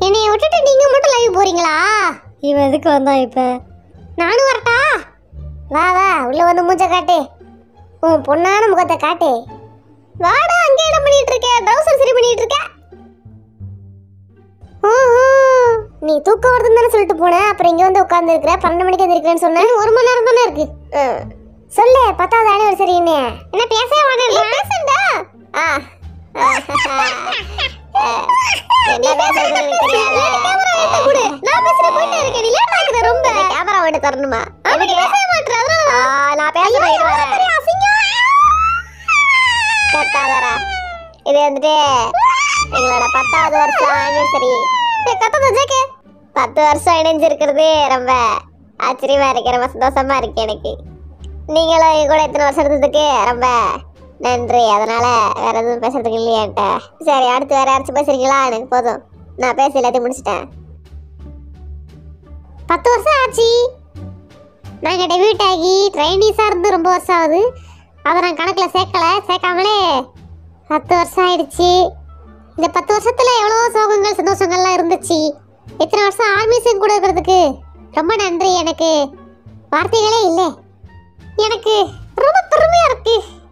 என்னைய விட்டுட்டு நீங்க மட்டும் லைவ் போறீங்களா இவன் எதுக்கு வந்தான் இப்போ நானும் வரட்டா வா வா உள்ள வந்து மூஞ்ச காட்டு உன் பொண்ணான முகத்தை காட்டு வாடா அங்கே என்ன பண்ணிட்டு இருக்க ட்ரௌசர் சரி பண்ணிட்டு இருக்க ஓஹோ, நீ தூக்கம் வருதுன்னு தானே சொல்லிட்டு போன அப்புறம் இங்க வந்து உட்கார்ந்து இருக்கிற பன்னெண்டு மணிக்கு வந்திருக்கிறேன்னு சொன்னேன் ஒரு மணி நேரம் தானே இருக்கு ம். சொல்லு பத்தாவது ஆனிவர்சரி என்ன என்ன பேசவே மாட்டேன் பேசுண்டா ஆ என்ன பேசுறதுன்னு எனக்கு தெரியாது. நான் பேசுற போயிட்டே இருக்கேன் நீ லேட் ஆகுற ரொம்ப கேமரா வேணும் தரணுமா எனக்கு பேசவே மாட்டேன் அதனால நான் பேசுறேன் இது வரேன் கத்தாதரா இது வந்துட்டு எங்களோட பத்தாவது வருஷம் ஆனிவர்சரி கத்தத ஜேகே பத்து வருஷம் இணைஞ்சிருக்கிறது ரொம்ப ஆச்சரியமா இருக்கு ரொம்ப சந்தோஷமா இருக்கு எனக்கு நீங்களும் என் கூட இத்தனை வருஷம் இருந்ததுக்கு ரொம்ப நன்றி அதனால வேற எதுவும் பேசுறதுக்கு இல்லையா என்கிட்ட சரி அடுத்து வேற யாராச்சும் பேசுறீங்களா எனக்கு போதும் நான் பேசி எல்லாத்தையும் முடிச்சிட்டேன் பத்து வருஷம் ஆச்சு நாங்கள் டெபியூட் ஆகி ட்ரைனீஸாக இருந்து ரொம்ப வருஷம் ஆகுது அதை நான் கணக்கில் சேர்க்கல சேர்க்காமலே பத்து வருஷம் ஆயிடுச்சு இந்த பத்து வருஷத்துல எவ்வளோ சோகங்கள் சந்தோஷங்கள்லாம் இருந்துச்சு இத்தனை வருஷம் ஆர்மிஸும் கூட இருக்கிறதுக்கு ரொம்ப நன்றி எனக்கு வார்த்தைகளே இல்லை எனக்கு ரொம்ப பெருமையா இருக்கு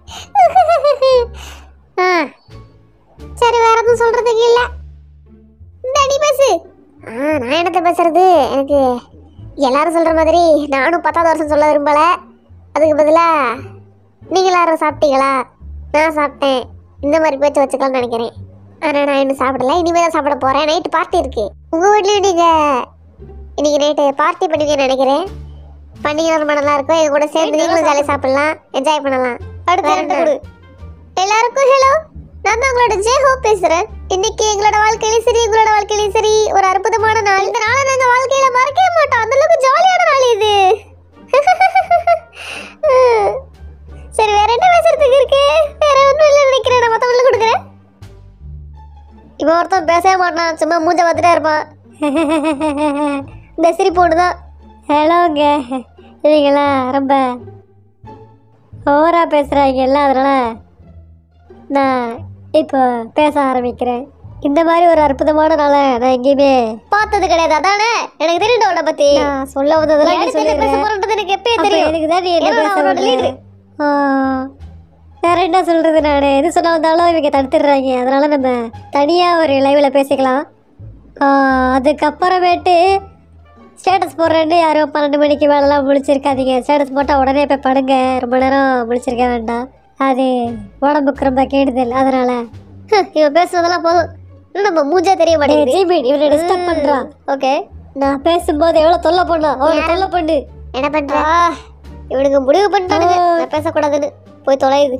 ஆ சரி வேற எதுவும் சொல்றதுக்கு இல்ல இந்த நீ பேசு ஆ நான் என்னத்த பேசுறது எனக்கு எல்லாரும் சொல்ற மாதிரி நானும் பத்தாவது வருஷம் சொல்ல விரும்பல அதுக்கு பதிலா நீங்க எல்லாரும் சாப்பிட்டீங்களா நான் சாப்பிட்டேன் இந்த மாதிரி பேச்சு வச்சுக்கலாம்னு நினைக்கிறேன் ஆனால் நான் இன்னும் சாப்பிடல இனிமேல் தான் சாப்பிட போகிறேன் நைட்டு பார்ட்டி இருக்கு உங்கள் வீட்லேயும் நீங்கள் இன்னைக்கு நைட்டு பார்ட்டி பண்ணுவீங்கன்னு நினைக்கிறேன் பண்டிகை ரொம்ப நல்லா இருக்கும் எங்க கூட சேர்ந்து நீங்களும் ஜாலியாக சாப்பிடலாம் என்ஜாய் பண்ணலாம் அடுத்து ரெண்டு கொடு எல்லாருக்கும் ஹலோ நான் தான் உங்களோட ஜே ஹோப் பேசுறேன் இன்னைக்கு எங்களோட வாழ்க்கையிலும் சரி எங்களோட வாழ்க்கையிலும் சரி ஒரு அற்புதமான நாள் இந்த நாளை நாங்கள் வாழ்க்கையில மறக்கவே மாட்டோம் அந்த அளவுக்கு ஜாலியான நாள் இது சரி வேற என்ன பேசுறதுக்கு இருக்கு வேற ஒன்றும் இல்லை நினைக்கிறேன் நான் மற்றவங்களுக்கு கொடுக்குறேன் இப்போ ஒருத்தன் பேசவே மாட்டான் சும்மா மூஞ்ச பார்த்துட்டே இருப்பான் இந்த சிரிப்பு ஒன்று தான் ஹலோங்க இவங்கெல்லாம் ரொம்ப ஓவராக பேசுகிறாங்கல்ல அதனால் நான் இப்போ பேச ஆரம்பிக்கிறேன் இந்த மாதிரி ஒரு அற்புதமான நாளை நான் எங்கேயுமே பார்த்தது கிடையாது அதானே எனக்கு தெரியும் உன்னை பத்தி நான் சொல்ல வந்ததெல்லாம் நீ அடுத்து என்ன பேச சொல்லிடுற. போறேன்றது எனக்கு எப்பயே அப்ப தெரியும் எனக்கு தான் நீ என்ன ஏன்னா பேச நான் அவனோட விடுற? leader. ஆ, வேற என்ன சொல்றது நான் எது சொல்ல வந்தாலும் இவங்க தடுத்துடுறாங்க அதனால நம்ம தனியாக ஒரு லைவில் பேசிக்கலாம் ஆ, அதுக்கப்புறமேட்டு ஸ்டேட்டஸ் போடுறேன்னு யாரும் பன்னெண்டு மணிக்கு மேலெலாம் முழிச்சிருக்காதீங்க ஸ்டேட்டஸ் போட்டால் உடனே போய் படுங்க ரொம்ப நேரம் முழிச்சிருக்க வேண்டாம் அது உடம்புக்கு ரொம்ப கெடுதல் அதனால ஹ், இவன் பேசுனதெல்லாம் போதும் இன்னும் நம்ம மூஞ்சே தெரிய மாட்டேங்குது ஜிபின் இவனை டிஸ்டர்ப் பண்ணுறான் ஓகே நான் பேசும்போது எவ்வளோ தொல்லை பண்ணா அவனை தொல்லை பண்ணு என்ன பண்ற இவனுக்கு முடிவு பண்ணிட்டானுங்க ஆ. நான் பேசக்கூடாதுன்னு போய் தொலையுது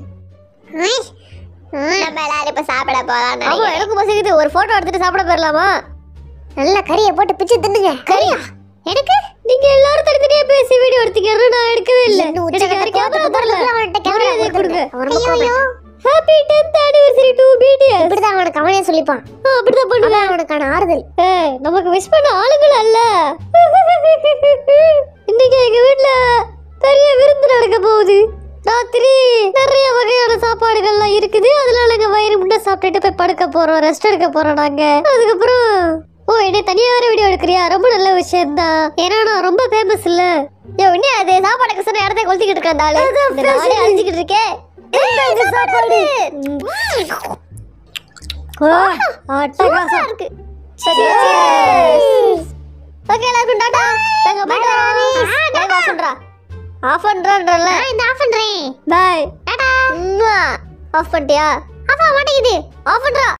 நம்ம எல்லாரும் இப்ப சாப்பிட போலாம் ஆமா எனக்கு பசிக்குது ஒரு போட்டோ எடுத்துட்டு சாப்பிட போயிடலாமா நல்ல கறியை போட்டு பிச்சு தின்னுங்க கறியா எனக்கு நீங்க எல்லாரும் தனித்தனியா பேசி வீடியோ எடுத்தீங்க நான் எடுக்கவே இல்ல இன்னும் எனக்கு உச்சக்கட்ட யாரும் camera கோவத்துல தரல. அவன்கிட்ட camera மரியாதை கொடுங்க கொடுத்துருங்க. ஐயோ, happy 10th anniversary to BTS இப்படிதான் அவனுக்கு அவனே சொல்லிப்பான் ஆ, அப்படிதான் பண்ணுவேன் அதான் அவனுக்கான ஆறுதல் ஏய், நமக்கு விஷ் பண்ண ஆளுங்கள் அல்ல இன்னைக்கு எங்க வீட்ல பெரிய விருந்து நடக்க போகுது ராத்திரி நிறைய வகையான சாப்பாடுகள்லாம் இருக்குது அதனால எங்க வயிறு முட்டை சாப்பிட்டுட்டு போய் படுக்க போறோம் ரெஸ்ட் எடுக்க போறோம் நாங்க அதுக்கப்புறம் ஓ என்னை தனியா வேற வீடியோ எடுக்கிறியா ரொம்ப நல்ல விஷயம் தான் ஏன்னா நான் ரொம்ப ஃபேமஸ் இல்ல யோ என்ன அது சாப்பாடுக்கு சொன்ன இடத்த கொளுத்திக்கிட்டு இருக்க அந்த ஆளு அதான் இந்த நாடே fashion. அழிஞ்சுக்கிட்டு இருக்கே இந்தாங்க சாப்பாடு ஓ, அட்டகாசம் இருக்கு ஓகே எல்லாருக்கும் டாடா நாங்க போயிட்டு வரோம் லைவ் ஆஃப் பண்றா ஆஃப் பண்றன்றல இந்த ஆஃப் பண்றேன் பாய் டாடா ஆஃப் பண்ணிட்டியா ஆஃப் ஆக மாட்டேங்குது ஆஃப் பண்றா